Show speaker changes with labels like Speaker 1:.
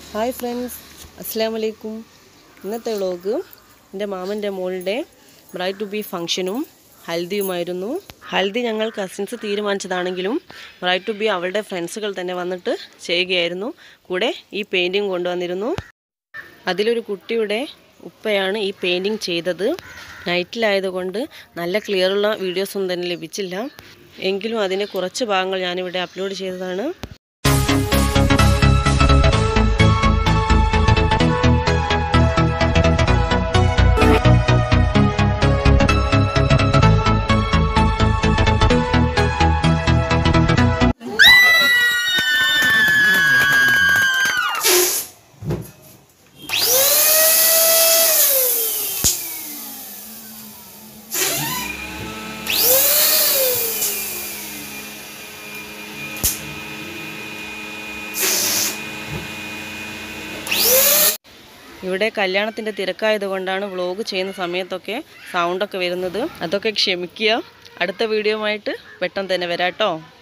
Speaker 1: hi friends അസ്സാം വലൈക്കും ഇന്നത്തെ വ്ളോഗ് എൻ്റെ മാമൻ്റെ മോളുടെ ബ്രൈഡ് ടു ബി ഫംഗ്ഷനും ഹൽദിയുമായിരുന്നു ഹൽദി ഞങ്ങൾ കസിൻസ് തീരുമാനിച്ചതാണെങ്കിലും ബ്രൈഡ് ടു ബി അവളുടെ ഫ്രണ്ട്സുകൾ തന്നെ വന്നിട്ട് ചെയ്യുകയായിരുന്നു കൂടെ ഈ പെയിൻറ്റിങ് കൊണ്ടുവന്നിരുന്നു അതിലൊരു കുട്ടിയുടെ ഉപ്പയാണ് ഈ പെയിൻറ്റിങ് ചെയ്തത് നൈറ്റിലായതുകൊണ്ട് നല്ല ക്ലിയറുള്ള വീഡിയോസൊന്നും തന്നെ ലഭിച്ചില്ല എങ്കിലും അതിൻ്റെ കുറച്ച് ഭാഗങ്ങൾ ഞാനിവിടെ അപ്ലോഡ് ചെയ്തതാണ് ഇവിടെ കല്യാണത്തിൻ്റെ തിരക്കായതുകൊണ്ടാണ് വ്ളോഗ് ചെയ്യുന്ന സമയത്തൊക്കെ സൗണ്ടൊക്കെ വരുന്നത് അതൊക്കെ ക്ഷമിക്കുക അടുത്ത വീഡിയോ ആയിട്ട് പെട്ടെന്ന് തന്നെ വരാട്ടോ